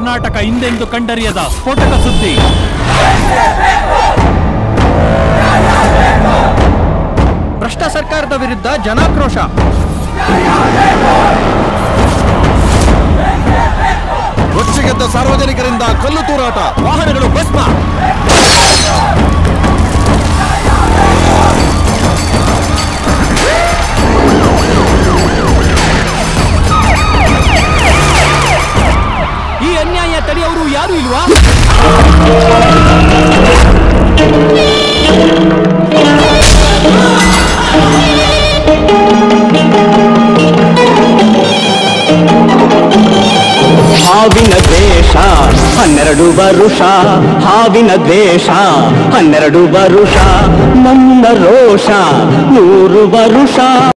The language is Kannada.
ಕರ್ನಾಟಕ ಹಿಂದೆಂದು ಕಂಡರಿಯದ ಸ್ಫೋಟಕ ಸುದ್ದಿ ಭ್ರಷ್ಟ ಸರ್ಕಾರದ ವಿರುದ್ಧ ಜನಾಕ್ರೋಶ ರೊಚ್ಚಿಗೆದ್ದ ಸಾರ್ವಜನಿಕರಿಂದ ಕಲ್ಲು ತೂರಾಟ ವಾಹನಗಳು ಭಸ್ಮ ಈ ಅನ್ಯಾಯ ತಡೆಯವರು ಯಾರು ಇಲ್ವಾ ಹಾವಿನ ದ್ವೇಷ ಹನ್ನೆರಡು ವರುಷ ಹಾವಿನ ದ್ವೇಷ ಹನ್ನೆರಡು ವರುಷ ನನ್ನ ರೋಷ ನೂರು ವರುಷ